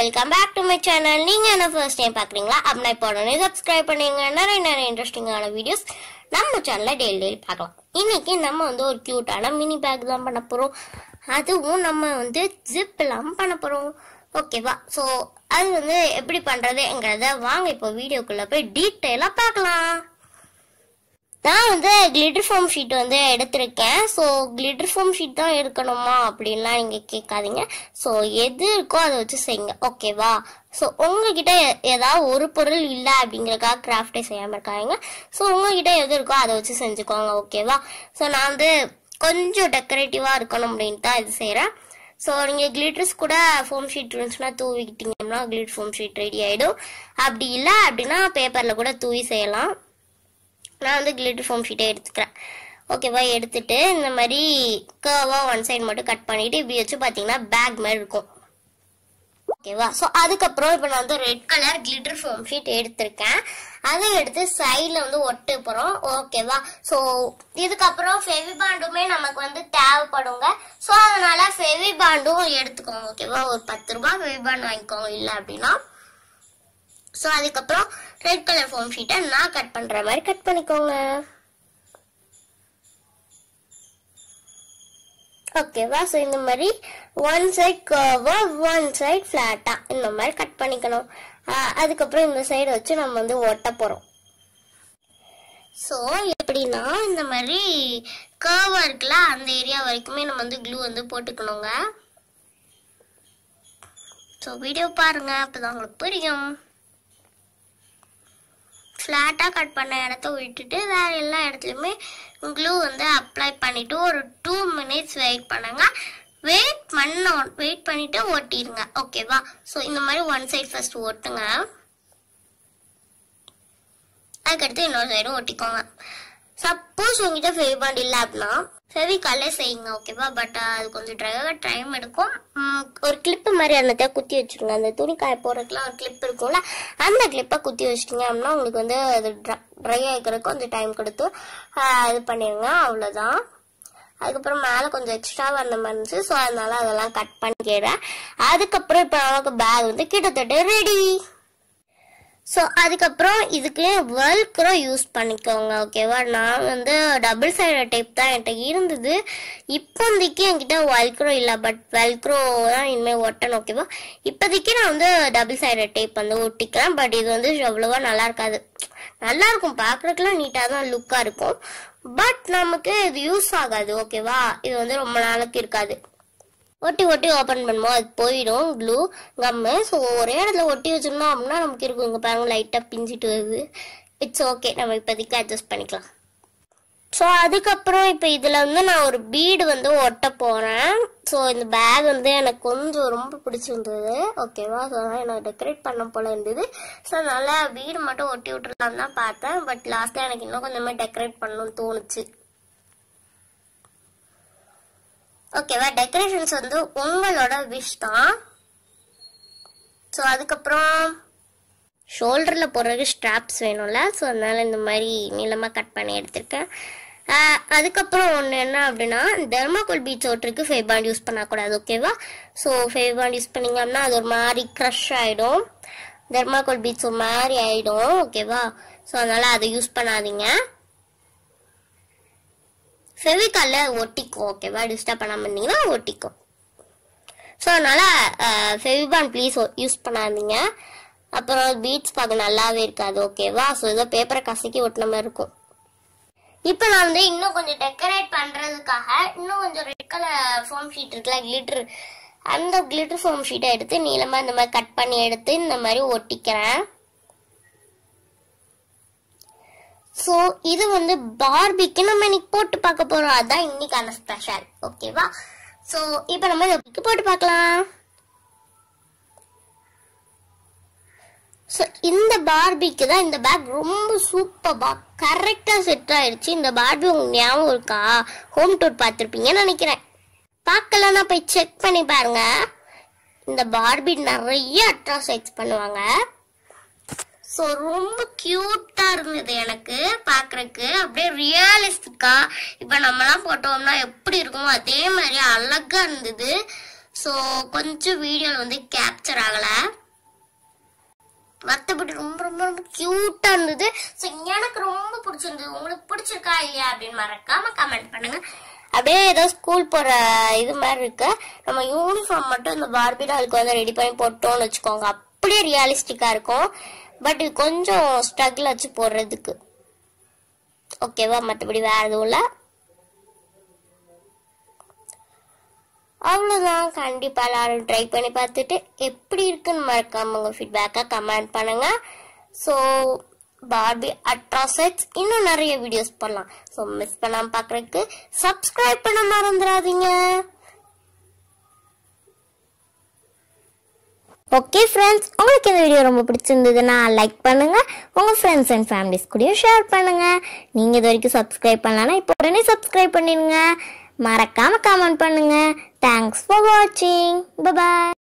welcome back to my channel நீங்க என்ன first time பாக்குறீங்களா அப்படின்னா இப்போ உடனே சப்ஸ்கிரைப் பண்ணுங்க நிறைய நிறைய இன்ட்ரெஸ்டிங்கான வீடியோஸ் நம்ம சேனல்ல டெய்லி டெய்லி பார்க்கலாம் இன்னைக்கு நம்ம வந்து ஒரு கியூட்டான மினி பேக் தான் பண்ண போறோம் அதுவும் நம்ம வந்து ஜிப் இல்லாம பண்ண போறோம் ஓகேவா ஸோ அது வந்து எப்படி பண்றதுங்கிறத வாங்க இப்போ வீடியோக்குள்ள போய் டீட்டெயிலா பார்க்கலாம் நான் வந்து கிளிட்டர் ஃபார்ம் ஷீட் வந்து எடுத்திருக்கேன் ஸோ கிளிட்டர் ஃபார்ம் ஷீட் தான் எடுக்கணுமா அப்படின்லாம் நீங்கள் கேட்காதீங்க ஸோ எது இருக்கோ அதை வச்சு செய்யுங்க ஓகேவா ஸோ உங்ககிட்ட எ- ஏதாவது ஒரு பொருள் இல்லை அப்படிங்கறக்காக கிராஃப்டே செய்யாமல் இருக்காங்க ஸோ உங்ககிட்ட எது இருக்கோ அதை வச்சு செஞ்சுக்கோங்க ஓகேவா ஸோ நான் வந்து கொஞ்சம் டெக்கரேட்டிவாக இருக்கணும் அப்படின்ட்டு தான் இது செய்கிறேன் ஸோ நீங்கள் கிளிட்டர்ஸ் கூட ஃபோம் ஷீட் இருந்துச்சுன்னா தூவிக்கிட்டீங்கன்னா கிளிட்டர் ஃபோம் ஷீட் ரெடி ஆகிடும் அப்படி இல்லை அப்படின்னா பேப்பரில் கூட தூவி செய்யலாம் நான் வந்து கிளிட்டர் ஃபோம் ஷீட்டை எடுத்துக்கிறேன் ஓகேவா எடுத்துட்டு இந்த மாதிரி கர்வா ஒன் சைடு மட்டும் கட் பண்ணிட்டு இப்படி வச்சு பார்த்தீங்கன்னா பேக் மாதிரி இருக்கும் ஓகேவா ஸோ அதுக்கப்புறம் இப்போ நான் வந்து red colour glitter foam sheet எடுத்திருக்கேன் அதை எடுத்து சைடில் வந்து ஒட்டு போகிறோம் ஓகேவா ஸோ இதுக்கப்புறம் ஃபெவி பாண்டுமே நமக்கு வந்து தேவைப்படுங்க ஸோ அதனால ஃபெவி பாண்டும் எடுத்துக்கோங்க ஓகேவா ஒரு பத்து ரூபாய் ஃபெவி பாண்ட் வாங்கிக்கோங்க இல்லை அப்படின்னா ஸோ அதுக்கப்புறம் ரெட் கலர் ஃபோம் ஷீட்டை நான் கட் பண்ணுற மாதிரி கட் பண்ணிக்கோங்க ஓகேவா ஸோ இந்த மாதிரி ஒன் சைட் கர்வா ஒன் சைட் ஃப்ளாட்டாக இந்த மாதிரி கட் பண்ணிக்கணும் ஆஹ் அதுக்கப்புறம் இந்த சைடு வச்சு நம்ம வந்து ஒட்ட போகிறோம் ஸோ எப்படின்னா இந்த மாதிரி கர்வா இருக்குல்ல அந்த ஏரியா வரைக்குமே நம்ம வந்து க்ளூ வந்து போட்டுக்கணுங்க ஸோ வீடியோ பாருங்க அப்பதான் உங்களுக்கு புரியும் ஃப்ளாட்டாக கட் பண்ண இடத்த விட்டுட்டு வேற எல்லா இடத்துலையுமே க்ளூ வந்து அப்ளை பண்ணிட்டு ஒரு டூ மினிட்ஸ் வெயிட் பண்ணுங்க வெயிட் பண்ண வெயிட் பண்ணிட்டு ஒட்டிடுங்க ஓகேவா ஸோ இந்த மாதிரி ஒன் சைடு ஃபர்ஸ்ட் ஒட்டுங்க அதுக்கடுத்து இன்னொரு சைடும் ஒட்டிக்கோங்க சப்போஸ் உங்ககிட்ட ஃபெவிபாண்ட் இல்லை அப்படின்னா ஃபெவிகாலே செய்யுங்க ஓகேவா பட் அது கொஞ்சம் ட்ரைவாக டைம் எடுக்கும் ம், ஒரு கிளிப்பு மாதிரி அந்த குத்தி வச்சிருங்க அந்த துணி காய போடுறதுக்குலாம் ஒரு கிளிப் இருக்கும்ல அந்த கிளிப்பை குத்தி வச்சிட்டிங்க அப்படின்னா உங்களுக்கு வந்து அது ட்ரை ஆகிக்கிறதுக்கு கொஞ்சம் டைம் கொடுத்து ஆஹ், இது பண்ணிடுங்க அவ்வளோதான் அதுக்கப்புறம் மேலே கொஞ்சம் எக்ஸ்ட்ரா வந்த மாதிரி இருந்துச்சு ஸோ அதனால அதெல்லாம் கட் பண்ணிக்கிறேன் அதுக்கப்புறம் இப்போ நமக்கு பேக் வந்து கிட்டத்தட்ட ரெடி ஸோ அதுக்கப்புறம் இதுக்கு வெல்க்ரோ யூஸ் பண்ணிக்கோங்க ஓகேவா நான் வந்து டபுள் சைடு டைப் தான் என்கிட்ட இருந்தது இப்போதைக்கு என்கிட்ட வெல்க்ரோ இல்லை பட் வெல்க்ரோ தான் இனிமேல் ஒட்டணும் ஓகேவா இப்போதைக்கு நான் வந்து டபுள் சைடு டைப் வந்து ஒட்டிக்கிறேன் பட் இது வந்து அவ்வளோவா நல்லா இருக்காது நல்லா இருக்கும் பார்க்குறதுக்குலாம் நீட்டாக தான் லுக்காக இருக்கும் பட் நமக்கு இது யூஸ் ஆகாது ஓகேவா இது வந்து ரொம்ப நாளைக்கு இருக்காது ஒட்டி ஒட்டி ஓப்பன் பண்ணும்போது அது போயிடும் க்ளூ கம்மு ஸோ ஒரே இடத்துல ஒட்டி வச்சிருந்தோம் அப்படின்னா நமக்கு இருக்கும் இங்கே பாருங்க லைட்டாக பிஞ்சிட்டு வருது இட்ஸ் ஓகே நம்ம இப்போதைக்கு அட்ஜஸ்ட் பண்ணிக்கலாம் ஸோ அதுக்கப்புறம் இப்போ இதில் வந்து நான் ஒரு பீடு வந்து ஒட்ட போகிறேன் ஸோ இந்த பேக் வந்து எனக்கு கொஞ்சம் ரொம்ப பிடிச்சிருந்தது ஓகேவா ஸோ அதனால் எனக்கு டெக்கரேட் பண்ண போல இருந்தது ஸோ அதனால பீடு மட்டும் ஒட்டி விட்டுருலான்னு தான் பார்த்தேன் பட் லாஸ்ட்டாக எனக்கு இன்னும் கொஞ்சமாக டெக்கரேட் பண்ணணும்னு தோணுச்சு ஓகேவா டெக்கரேஷன்ஸ் வந்து உங்களோட விஷ் தான் ஸோ அதுக்கப்புறம் ஷோல்டரில் போடுறதுக்கு ஸ்ட்ராப்ஸ் வேணும்ல ஸோ அதனால இந்த மாதிரி நீளமாக கட் பண்ணி எடுத்திருக்கேன் ஆஹ் அதுக்கப்புறம் ஒன்று என்ன அப்படின்னா தெர்மாக்கோல் பீச் ஓட்டருக்கு ஃபேபாண்ட் யூஸ் பண்ணக்கூடாது ஓகேவா ஸோ ஃபேபாண்ட் யூஸ் பண்ணீங்க அப்படின்னா அது ஒரு மாதிரி க்ரஷ் ஆகிடும் தெர்மாக்கோல் பீச் ஒரு மாதிரி ஆகிடும் ஓகேவா ஸோ அதனால் அதை யூஸ் பண்ணாதீங்க ஃபெவிகால்ல ஒட்டிக்கும் ஓகேவா டிஸ்டர்ப் பண்ணாம இருந்தீங்கன்னா ஒட்டிக்கும் ஸோ அதனால ஃபெவிபான் ப்ளீஸ் யூஸ் பண்ணாதீங்க அப்புறம் பீட்ஸ் பார்க்க நல்லாவே இருக்காது ஓகேவா ஸோ ஏதோ பேப்பரை கசக்கி ஒட்டின மாதிரி இருக்கும் இப்போ நான் வந்து இன்னும் கொஞ்சம் டெக்கரேட் பண்றதுக்காக இன்னும் கொஞ்சம் ரெட் கலர் ஃபோம் ஷீட் இருக்குல்ல கிளிட்டர் அந்த கிளிட்டர் ஃபோம் ஷீட்டை எடுத்து நீளமா இந்த மாதிரி கட் பண்ணி எடுத்து இந்த மாதிரி ஒட்டிக்கிறேன் ஸோ இது வந்து பார்பிக்கு நம்ம இன்னைக்கு போட்டு பார்க்க போறோம் அதான் இன்னைக்கான ஸ்பெஷல் ஓகேவா ஸோ இப்போ நம்ம இதை போட்டு பார்க்கலாம் ஸோ இந்த பார்பிக்கு தான் இந்த பேக் ரொம்ப சூப்பர்பா கரெக்டாக செட் ஆயிடுச்சு இந்த பார்பி உங்களுக்கு ஞாபகம் இருக்கா ஹோம் டூர் பார்த்துருப்பீங்கன்னு நினைக்கிறேன் பார்க்கலன்னா போய் செக் பண்ணி பாருங்க இந்த பார்பி நிறைய அட்ராசைட்ஸ் பண்ணுவாங்க ஸோ ரொம்ப க்யூட்டா இருந்தது எனக்கு பார்க்கறக்கு அப்படியே ரியலிஸ்டிக்கா இப்போ நம்மலாம் போட்டோம்னா எப்படி இருக்குமோ அதே மாதிரி அழகா இருந்தது ஸோ கொஞ்சம் வீடியோவில் வந்து கேப்சர் ஆகலை மற்றபடி ரொம்ப ரொம்ப ரொம்ப க்யூட்டாக இருந்தது ஸோ எனக்கு ரொம்ப பிடிச்சிருந்தது உங்களுக்கு பிடிச்சிருக்கா இல்லையா அப்படின்னு மறக்காம கமெண்ட் பண்ணுங்க அப்படியே ஏதோ ஸ்கூல் போகிற இது மாதிரி இருக்கு நம்ம யூனிஃபார்ம் மட்டும் இந்த பார்பி டாலுக்கு வந்து ரெடி பண்ணி போட்டோம்னு வச்சுக்கோங்க அப்படியே ரியலிஸ்டிக்காக இருக்கும் பட் இது கொஞ்சம் ஸ்ட்ரகிள் வச்சு போடுறதுக்கு ஓகேவா மற்றபடி வேற எதுவும் இல்லை அவ்வளோதான் கண்டிப்பாக எல்லாரும் ட்ரை பண்ணி பார்த்துட்டு எப்படி இருக்குன்னு மறக்காம உங்கள் ஃபீட்பேக்காக கமெண்ட் பண்ணுங்க ஸோ பார்பி அட்ராசெட்ஸ் இன்னும் நிறைய வீடியோஸ் பண்ணலாம் ஸோ மிஸ் பண்ணாமல் பார்க்குறதுக்கு சப்ஸ்கிரைப் பண்ண மறந்துடாதீங்க ஓகே ஃப்ரெண்ட்ஸ் உங்களுக்கு இந்த வீடியோ ரொம்ப பிடிச்சிருந்ததுன்னா லைக் பண்ணுங்க உங்க ஃப்ரெண்ட்ஸ் அண்ட் ஃபேமிலிஸ் கூடயும் ஷேர் பண்ணுங்க நீங்க இது வரைக்கும் சப்ஸ்கிரைப் பண்ணலன்னா இப்போ உடனே சப்ஸ்கிரைப் பண்ணிடுங்க மறக்காம கமெண்ட் பண்ணுங்க தேங்க்ஸ் ஃபார் வாட்சிங் பாய்